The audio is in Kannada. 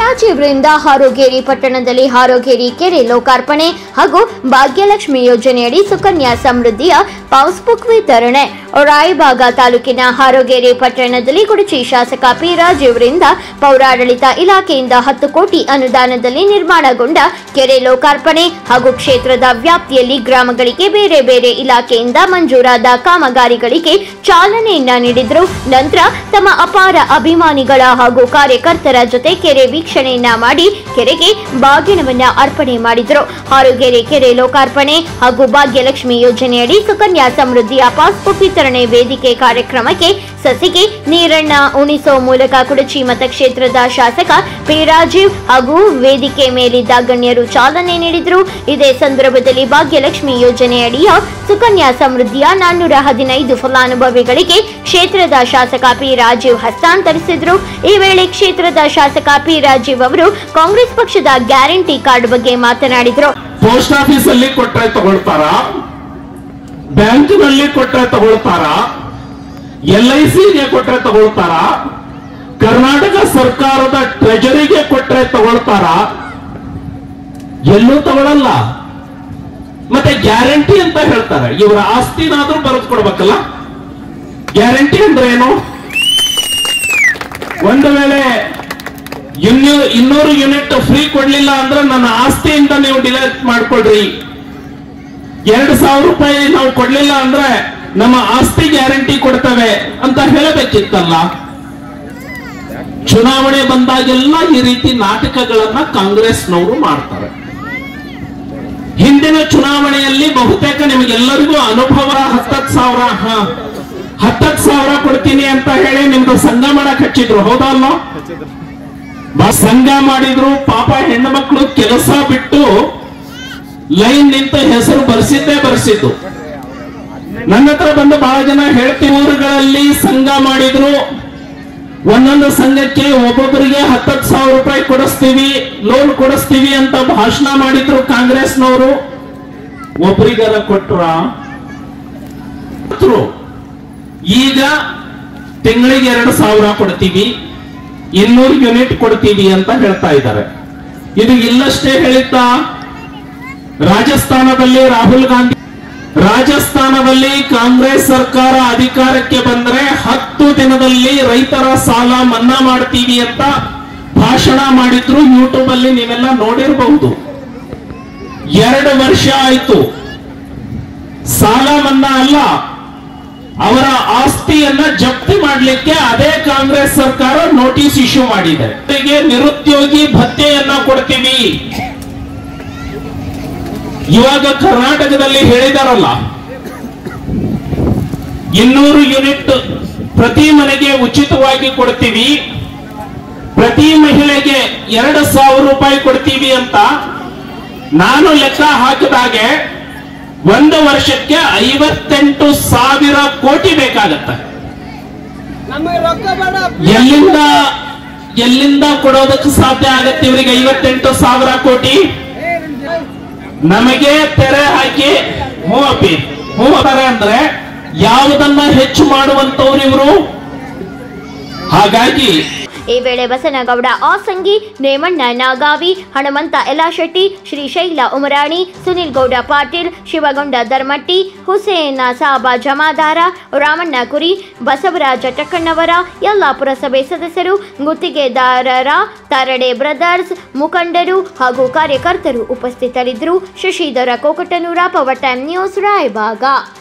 ರಾಜೀವ್ರಿಂದ ಹಾರೋಗೇರಿ ಪಟ್ಟಣದಲ್ಲಿ ಹಾರೋಗೇರಿ ಕೆರೆ ಲೋಕಾರ್ಪಣೆ ಹಾಗೂ ಭಾಗ್ಯಲಕ್ಷ್ಮಿ ಯೋಜನೆಯಡಿ ಸುಕನ್ಯಾ ಸಮೃದ್ಧಿಯ ಪಾಸ್ಬುಕ್ ವಿತರಣೆ ರಾಯಬಾಗ ತಾಲೂಕಿನ ಹಾರೋಗೇರಿ ಪಟ್ಟಣದಲ್ಲಿ ಕುಡಚಿ ಶಾಸಕ ಪಿ ರಾಜೀವ್ರಿಂದ ಪೌರಾಡಳಿತ ಇಲಾಖೆಯಿಂದ ಹತ್ತು ಕೋಟಿ ಅನುದಾನದಲ್ಲಿ ನಿರ್ಮಾಣಗೊಂಡ ಕೆರೆ ಲೋಕಾರ್ಪಣೆ ಹಾಗೂ ಕ್ಷೇತ್ರದ ವ್ಯಾಪ್ತಿಯಲ್ಲಿ ಗ್ರಾಮಗಳಿಗೆ ಬೇರೆ ಬೇರೆ ಇಲಾಖೆಯಿಂದ ಮಂಜೂರಾದ ಕಾಮಗಾರಿಗಳಿಗೆ ಚಾಲನೆಯನ್ನ ನೀಡಿದ್ರು ನಂತರ ತಮ್ಮ ಅಪಾರ ಅಭಿಮಾನಿಗಳ ಹಾಗೂ ಕಾರ್ಯಕರ್ತರ ಜೊತೆ ಕೆರೆ ವೀಕ್ಷಣೆಯನ್ನ ಮಾಡಿ ಕೆರೆಗೆ ಬಾಗಿಣವನ್ನ ಅರ್ಪಣೆ ಮಾಡಿದ್ರು ಹಾರುಗೆರೆ ಕೆರೆ ಲೋಕಾರ್ಪಣೆ ಹಾಗೂ ಭಾಗ್ಯಲಕ್ಷ್ಮಿ ಯೋಜನೆಯಡಿ ಸುಕನ್ಯಾ ಸಮೃದ್ಧಿಯ ಪಾಸ್ಬುಕ್ ವಿತರಣೆ ವೇದಿಕೆ ಕಾರ್ಯಕ್ರಮಕ್ಕೆ ಸಸಿಗೆ ನೀರನ್ನ ಉಣಿಸೋ ಮೂಲಕ ಕುಡಚಿ ಮತಕ್ಷೇತ್ರದ ಶಾಸಕ ಪಿ ರಾಜೀವ್ ಹಾಗೂ ವೇದಿಕೆ ಮೇಲಿದ್ದ ಗಣ್ಯರು ಚಾಲನೆ ನೀಡಿದ್ರು ಇದೇ ಸಂದರ್ಭದಲ್ಲಿ ಭಾಗ್ಯಲಕ್ಷ್ಮಿ ಯೋಜನೆಯಡಿಯ ಸುಕನ್ಯಾ ಸಮೃದ್ಧಿಯ ನಾನ್ನೂರ ಹದಿನೈದು ಫಲಾನುಭವಿಗಳಿಗೆ ಕ್ಷೇತ್ರದ ಶಾಸಕ ಪಿ ರಾಜೀವ್ ಹಸ್ತಾಂತರಿಸಿದ್ರು ಈ ವೇಳೆ ಕ್ಷೇತ್ರದ ಶಾಸಕ ಪಿ ರಾಜೀವ್ ಅವರು ಕಾಂಗ್ರೆಸ್ ಪಕ್ಷದ ಗ್ಯಾರಂಟಿ ಕಾರ್ಡ್ ಬಗ್ಗೆ ಮಾತನಾಡಿದ್ರು ಪೋಸ್ಟ್ ಆಫೀಸ್ ಅಲ್ಲಿ ಕೊಟ್ರೆ ತಗೊಳ್ತಾರ ಬ್ಯಾಂಕ್ನಲ್ಲಿ ಕೊಟ್ರೆ ತಗೊಳ್ತಾರ ಎಲ್ ಐ ಸಿಗೆ ಕೊಟ್ರೆ ತಗೊಳ್ತಾರ ಕರ್ನಾಟಕ ಸರ್ಕಾರದ ಟ್ರೆಜರಿಗೆ ಕೊಟ್ರೆ ತಗೊಳ್ತಾರ ಎಲ್ಲೂ ತಗೊಳಲ್ಲ ಮತ್ತೆ ಗ್ಯಾರಂಟಿ ಅಂತ ಹೇಳ್ತಾರೆ ಇವರ ಆಸ್ತಿನಾದ್ರೂ ಬರೆದು ಕೊಡ್ಬೇಕಲ್ಲ ಗ್ಯಾರಂಟಿ ಅಂದ್ರೆ ಏನು ಒಂದು ವೇಳೆ ಇನ್ನೂ ಇನ್ನೂರು ಯೂನಿಟ್ ಫ್ರೀ ಕೊಡ್ಲಿಲ್ಲ ಅಂದ್ರೆ ನನ್ನ ಆಸ್ತಿಯಿಂದ ನೀವು ಡಿಲೈಟ್ ಮಾಡ್ಕೊಳ್ರಿ ಎರಡು ಸಾವಿರ ರೂಪಾಯಿ ನಾವು ಕೊಡ್ಲಿಲ್ಲ ಅಂದ್ರೆ ನಮ್ಮ ಆಸ್ತಿ ಗ್ಯಾರಂಟಿ ಕೊಡ್ತೇವೆ ಅಂತ ಹೇಳಬೇಕಿತ್ತಲ್ಲ ಚುನಾವಣೆ ಬಂದಾಗೆಲ್ಲ ಈ ರೀತಿ ನಾಟಕಗಳನ್ನ ಕಾಂಗ್ರೆಸ್ನವರು ಮಾಡ್ತಾರೆ ಹಿಂದಿನ ಚುನಾವಣೆಯಲ್ಲಿ ಬಹುತೇಕ ನಿಮಗೆಲ್ಲರಿಗೂ ಅನುಭವ ಹತ್ತತ್ತು ಸಾವಿರ ಹ, ಹತ್ತತ್ತು ಸಾವಿರ ಕೊಡ್ತೀನಿ ಅಂತ ಹೇಳಿ ನಿಮ್ದು ಸಂಘ ಮಾಡಕ್ ಹಚ್ಚಿದ್ರು ಹೌದಲ್ಲ ಬಾ ಸಂಘ ಮಾಡಿದ್ರು ಪಾಪ ಹೆಣ್ಣು ಮಕ್ಕಳು ಕೆಲಸ ಬಿಟ್ಟು ಲೈನ್ ನಿಂತು ಹೆಸರು ಬರ್ಸಿದ್ದೇ ಬರ್ಸಿದ್ದು ನನ್ನ ಹತ್ರ ಬಂದು ಬಹಳ ಜನ ಹೇಳ್ತೀವಿ ಊರುಗಳಲ್ಲಿ ಸಂಘ ಮಾಡಿದ್ರು ಒಂದೊಂದು ಸಂಘಕ್ಕೆ ಒಬ್ಬೊಬ್ಬರಿಗೆ ಹತ್ತತ್ತು ಸಾವಿರ ರೂಪಾಯಿ ಕೊಡಿಸ್ತೀವಿ ಲೋನ್ ಕೊಡಿಸ್ತೀವಿ ಅಂತ ಭಾಷಣ ಮಾಡಿದ್ರು ಕಾಂಗ್ರೆಸ್ನವರು ಒಬ್ಬರಿಗಾರ ಕೊಟ್ರ ಕೊಟ್ರು. ಈಗ ತಿಂಗಳಿಗೆ ಎರಡು ಸಾವಿರ ಕೊಡ್ತೀವಿ ಇನ್ನೂರು ಯೂನಿಟ್ ಕೊಡ್ತೀವಿ ಅಂತ ಹೇಳ್ತಾ ಇದ್ದಾರೆ ಇದು ಇಲ್ಲಷ್ಟೇ ಹೇಳಿದ್ದ ರಾಜಸ್ಥಾನದಲ್ಲಿ ರಾಹುಲ್ ಗಾಂಧಿ ರಾಜಸ್ಥಾನದಲ್ಲಿ ಕಾಂಗ್ರೆಸ್ ಸರ್ಕಾರ ಅಧಿಕಾರಕ್ಕೆ ಬಂದ್ರೆ ಹತ್ತು ದಿನದಲ್ಲಿ ರೈತರ ಸಾಲ ಮನ್ನಾ ಮಾಡ್ತೀವಿ ಅಂತ ಭಾಷಣ ಮಾಡಿದ್ರು ಯೂಟ್ಯೂಬ್ ಅಲ್ಲಿ ನೀವೆಲ್ಲ ನೋಡಿರಬಹುದು ಎರಡು ವರ್ಷ ಆಯ್ತು ಸಾಲ ಮನ್ನಾ ಅಲ್ಲ ಅವರ ಆಸ್ತಿಯನ್ನ ಜಪ್ತಿ ಮಾಡಲಿಕ್ಕೆ ಅದೇ ಕಾಂಗ್ರೆಸ್ ಸರ್ಕಾರ ನೋಟಿಸ್ ಇಶ್ಯೂ ಮಾಡಿದೆ ಅವರಿಗೆ ನಿರುದ್ಯೋಗಿ ಭತ್ಯೆಯನ್ನ ಕೊಡ್ತೀವಿ ಇವಾಗ ಕರ್ನಾಟಕದಲ್ಲಿ ಹೇಳಿದಾರಲ್ಲ ಇನ್ನೂರು ಯೂನಿಟ್ ಪ್ರತಿ ಮನೆಗೆ ಉಚಿತವಾಗಿ ಕೊಡ್ತೀವಿ ಪ್ರತಿ ಮಹಿಳೆಗೆ ಎರಡು ಸಾವಿರ ರೂಪಾಯಿ ಕೊಡ್ತೀವಿ ಅಂತ ನಾನು ಲೆಕ್ಕ ಹಾಕಿದಾಗೆ ಒಂದು ವರ್ಷಕ್ಕೆ ಐವತ್ತೆಂಟು ಸಾವಿರ ಕೋಟಿ ಬೇಕಾಗತ್ತೆ ನಮಗೆ ರೊಕ್ಕ ಬೇಡ ಎಲ್ಲಿಂದ ಎಲ್ಲಿಂದ ಕೊಡೋದಕ್ಕೆ ಸಾಧ್ಯ ಆಗತ್ತೆ ಇವರಿಗೆ ಐವತ್ತೆಂಟು ಸಾವಿರ ಕೋಟಿ ನಮಗೆ ತೆರೆ ಹಾಕಿ ಹ್ಞೂ ಅಪ್ಪಿ ಹ್ಞೂ ಅಂತಾರೆ ಅಂದ್ರೆ ಯಾವುದನ್ನ ಹೆಚ್ಚು ಮಾಡುವಂತವ್ರು ಇವರು ಹಾಗಾಗಿ ಈ ವೇಳೆ ಬಸನಗೌಡ ಆಸಂಗಿ ನೇಮಣ್ಣ ನಾಗಾವಿ ಹನುಮಂತ ಯಲಾಶೆಟ್ಟಿ ಶ್ರೀಶೈಲ ಉಮರಾಣಿ ಸುನಿಲ್ ಗೌಡ ಪಾಟೀಲ್ ಶಿವಗೊಂಡ ಧರ್ಮಟ್ಟಿ ಹುಸೇನ ಸಾಬಾ ಜಮಾದಾರ ರಾಮಣ್ಣ ಕುರಿ ಬಸವರಾಜ ಟಕ್ಕಣ್ಣವರ ಎಲ್ಲ ಪುರಸಭೆ ಸದಸ್ಯರು ಗುತ್ತಿಗೆದಾರರ ತರಡೆ ಬ್ರದರ್ಸ್ ಮುಖಂಡರು ಹಾಗೂ ಕಾರ್ಯಕರ್ತರು ಉಪಸ್ಥಿತರಿದ್ದರು Shashidhara Kokatnur power time news Raybag